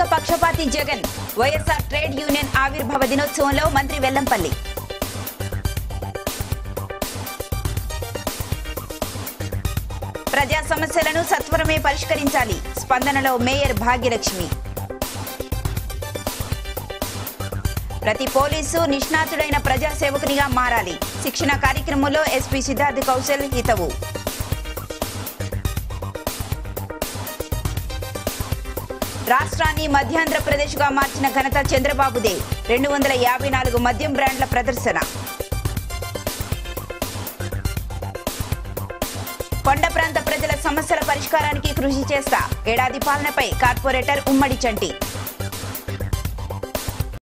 పక్షపాతి Jagan YSR trade union ఆవిర్భావ దినోత్సవంలో మంత్రి వెల్లంపల్లి ప్రజా సమస్యలను సత్వరమే పరిష్కరించాలి స్పందనలో మేయర్ భాగ్యలక్ష్మి ప్రతి పోలీసు నిష్ణాతుడైన ప్రజా సేవకునిగా మారాలి శిక్షణ కార్యక్రమంలో ఎస్పీ సిద్ధార్థ్ కౌశల్ హితవు రాష్ట్రాన్ని మధ్యాంధ్రప్రదేశ్గా మార్చిన ఘనత చంద్రబాబుదే రెండు వందల యాభై నాలుగు మద్యం బ్రాండ్ల ప్రదర్శన కొండ ప్రాంత ప్రజల సమస్యల పరిష్కారానికి కృషి చేస్తా ఏడాది పాలనపై కార్పొరేటర్ ఉమ్మడి చంటి